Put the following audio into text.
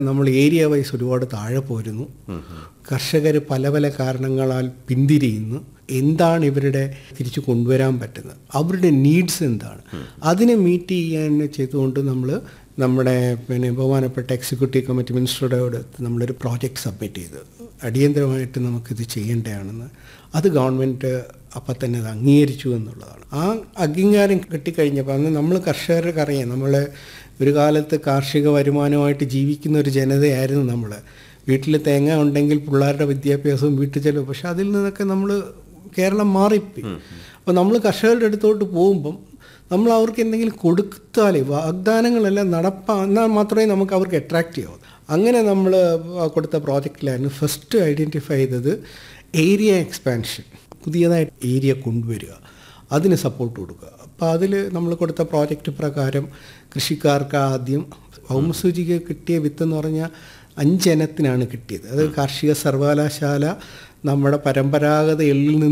നമ്മൾ area vice ഒരുപാട് താഴെ പോരുന്നു കർഷകർ പല പല കാരണങ്ങളാൽ പിന്തിരിയുന്നു എന്താണ് ഇവരുടെ തിരിച്ചു കൊണ്ടുവരാൻ പറ്റുന്നത് അവരുടെ നീഡ്സ് എന്താണ് അതിനെ മീറ്റ് ചെയ്യാൻ ചെയ്തുകൊണ്ട് നമ്മൾ നമ്മുടെ പിന്നെ ബഹുമാനപ്പെട്ട എക്സിക്യൂട്ടീവ് കമ്മിറ്റി മിനിസ്റ്ററുടെ അടുത്ത് നമ്മളൊരു പ്രോജക്റ്റ് സബ്മിറ്റ് ചെയ്തു അടിയന്തരമായിട്ട് നമുക്കിത് ചെയ്യേണ്ടതാണെന്ന് അത് ഗവൺമെൻറ് അപ്പം തന്നെ അത് അംഗീകരിച്ചു എന്നുള്ളതാണ് ആ അംഗീകാരം കിട്ടിക്കഴിഞ്ഞപ്പോൾ അന്ന് നമ്മൾ കർഷകർക്ക് അറിയാം നമ്മൾ ഒരു കാലത്ത് കാർഷിക വരുമാനമായിട്ട് ജീവിക്കുന്ന ഒരു ജനതയായിരുന്നു നമ്മൾ വീട്ടിൽ തേങ്ങ ഉണ്ടെങ്കിൽ പിള്ളേരുടെ വിദ്യാഭ്യാസവും വീട്ടിൽ ചെലവ് പക്ഷെ അതിൽ നിന്നൊക്കെ നമ്മൾ കേരളം മാറിപ്പോയി അപ്പോൾ നമ്മൾ കർഷകരുടെ അടുത്തോട്ട് പോകുമ്പം നമ്മൾ അവർക്ക് എന്തെങ്കിലും കൊടുത്താലേ വാഗ്ദാനങ്ങളെല്ലാം നടപ്പാ എന്നാൽ മാത്രമേ നമുക്ക് അവർക്ക് അട്രാക്റ്റ് ആവൂ അങ്ങനെ നമ്മൾ കൊടുത്ത പ്രോജക്റ്റിലായിരുന്നു ഫസ്റ്റ് ഐഡൻറ്റിഫൈ ചെയ്തത് ഏരിയ എക്സ്പാൻഷൻ പുതിയതായിട്ട് ഏരിയ കൊണ്ടുവരിക അതിന് സപ്പോർട്ട് കൊടുക്കുക അപ്പോൾ അതിൽ നമ്മൾ കൊടുത്ത പ്രോജക്റ്റ് പ്രകാരം കൃഷിക്കാർക്ക് ആദ്യം ഭൗമസൂചിക കിട്ടിയ വിത്തെന്ന് പറഞ്ഞാൽ അഞ്ചിനത്തിനാണ് കിട്ടിയത് അത് കാർഷിക സർവകലാശാല നമ്മുടെ പരമ്പരാഗത എള്ളിൽ നിന്ന്